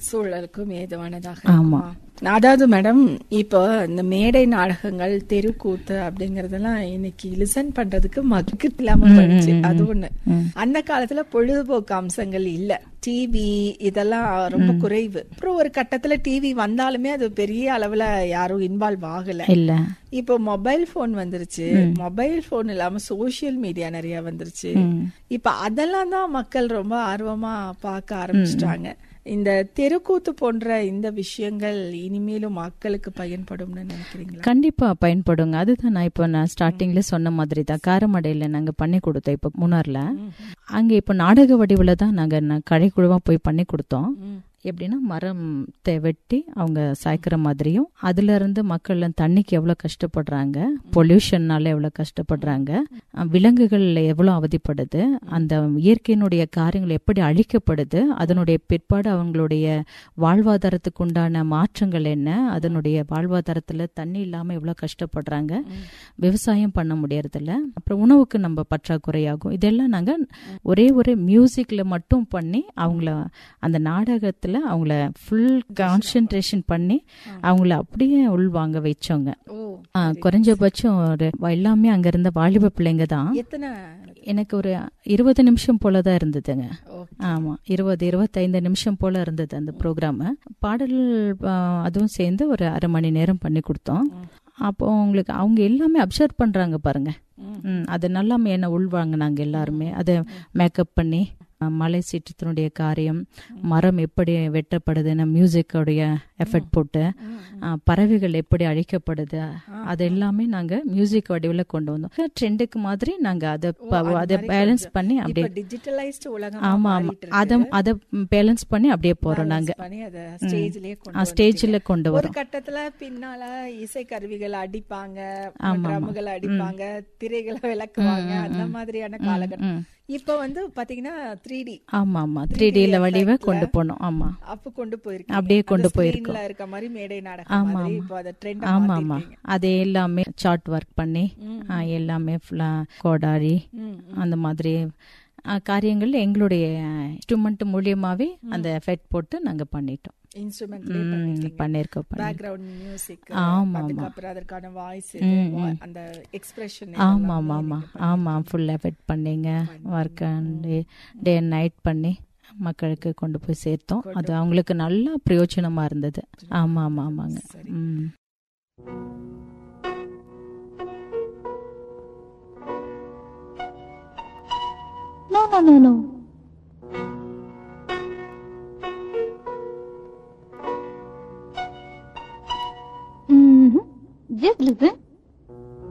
சூழலுக்கும் ஏதுவானதாக ஆமா. இருக்குமா? அதாவது மேடம் இப்போ இந்த மேடை நாடகங்கள் தெருக்கூத்து அப்படிங்கறதெல்லாம் இன்னைக்கு லிசன் பண்றதுக்கு மக்கு இல்லாம போயிடுச்சு அது ஒண்ணு அந்த காலத்துல பொழுதுபோக்கு அம்சங்கள் இல்ல டிவி இதெல்லாம் ரொம்ப குறைவு அப்புறம் ஒரு கட்டத்துல டிவி வந்தாலுமே அது பெரிய அளவுல யாரும் இன்வால்வ் ஆகல இல்ல இப்போ மொபைல் போன் வந்துருச்சு மொபைல் போன் இல்லாம சோசியல் மீடியா நிறைய வந்துருச்சு இப்ப அதெல்லாம் தான் மக்கள் ரொம்ப ஆர்வமா பார்க்க ஆரம்பிச்சிட்டாங்க இந்த தெருக்கூத்து போன்ற இந்த விஷயங்கள் இனிமேலும் மக்களுக்கு பயன்படும்னு நினைக்கிறீங்களா கண்டிப்பா பயன்படுங்க அதுதான் நான் இப்போ நான் ஸ்டார்டிங்ல சொன்ன மாதிரி தான் காரமடையில நாங்க பண்ணி கொடுத்தோம் இப்போ மூணார்ல அங்க இப்போ நாடக வடிவுல தான் நாங்க ந- கடைக்குழுவா போய் பண்ணி கொடுத்தோம் ம். எப்படின்னா மரத்தை வெட்டி அவங்க சாய்க்கிற மாதிரியும் அதுல இருந்து மக்கள் தண்ணிக்கு எவ்வளவு கஷ்டப்படுறாங்க பொல்யூஷன்னால எவ்வளவு கஷ்டப்படுறாங்க அஹ் விலங்குகள் எவ்வளவு அவதிப்படுது அந்த இயற்கையினுடைய காரியங்கள் எப்படி அழிக்கப்படுது அதனுடைய பிற்பாடு அவங்களுடைய வாழ்வாதாரத்துக்கு உண்டான மாற்றங்கள் என்ன அதனுடைய வாழ்வாதாரத்துல தண்ணி இல்லாம எவ்வளவு கஷ்டப்படுறாங்க விவசாயம் பண்ண முடியறதில்ல அப்புறம் உணவுக்கு நம்ம பற்றாக்குறையாகும் இதெல்லாம் நாங்க ஒரே ஒரு மியூசிக்ல மட்டும் பண்ணி அவங்கள அந்த நாடகத்துல அவங்கள ஃபுல் கான்சென்ட்ரேஷன் பண்ணி அவங்கள அப்படியே உள்வாங்க வச்சோங்க ஓ ஆ, குறைஞ்சபட்சம் ஒரு எல்லாமே அங்க இருந்த வாலிப பிள்ளைங்க தான் எத்தனை எனக்கு ஒரு இருபது நிமிஷம் போல தான் இருந்ததுங்க ஓ. ஆமா இருபது இருபத்தைந்து நிமிஷம் போல இருந்தது அந்த ப்ரோக்ராம் பாடல் ஆ, அதுவும் சேர்ந்து ஒரு அரை மணி நேரம் பண்ணி கொடுத்தோம் அப்போ உங்களுக்கு அவங்க எல்லாமே அப்சர்வ் பண்றாங்க பாருங்க ம், அது நல்லா என்ன உள்வாங்கினாங்க எல்லாருமே அதை மேக்கப் பண்ணி அஹ், மலை சீற்றத்தினுடைய காரியம் மரம் எப்படி வெட்டப்படுதுன்னு மியூசிக்கோடைய எஃபெக்ட் போட்டு அஹ், பறவைகள் எப்படி அழிக்கப்படுது அது எல்லாமே நாங்க மியூசிக் வடிவில் கொண்டு வந்தோம் ட்ரெண்டுக்கு மாதிரி நாங்க அதை ப- அதை பேலன்ஸ் பண்ணி இப்ப அப்படியே டிஜிட்டலைஸ்டு உலகம் ஆமா ஆமா அதை அதை பேலன்ஸ் பண்ணி அப்படியே போறோம் நாங்க பண்ணி அதை ஸ்டேஜ்லயே கொண்டு ஸ்டேஜ்ல கொண்டு ஒரு வரோம் கட்டத்துல பின்னால இசை கருவிகள் அடிப்பாங்க ட்ரம்கள் அடிப்பாங்க திரைகளை விளக்குவாங்க அந்த மாதிரியான காலகட்டம் ம். இப்ப வந்து பாத்தீங்கன்னா த்ரீ டி ஆமா ஆமா த்ரீ டில வடிவ கொண்டு போனோம் ஆமா அப்ப கொண்டு போயிருக்கு அப்படியே கொண்டு போயிருக்கோம் இருக்க மாதிரி மேடை நாடகம் மாதிரி இப்போ அதை ட்ரெண்ட் ஆமா ஆமா அது எல்லாமே சார்ட் ஒர்க் பண்ணி ஆ, எல்லாமே ஃபுல்லா கோடாரி அந்த மாதிரி ஆ, காரியங்கள் எங்களுடைய இன்ஸ்ட்ருமெண்ட் மூலியமாவே அந்த எஃபெக்ட் போட்டு நாங்க பண்ணிட்டோம் இன்ஸ்ட்ருமெண்ட் ம், பண்ணிருக்கோம் பண்ணி- பேக்ரவுண்ட் மியூசிக் ஆமா, அதுக்கப்புறம் அதற்கான வாய்ஸ் அந்த எக்ஸ்பிரஷன் ஆமா ஆமா ஆமா ஆமா ஃபுல் எஃபெக்ட் பண்ணீங்க work day day and night பண்ணி மக்களுக்கு கொண்டு போய் சேர்த்தோம் அது அவங்களுக்கு நல்லா பிரயோஜனமா இருந்தது ஆமா ஆமா ஆமாங்க ம் No, no, no, no. Mm-hmm. Just listen.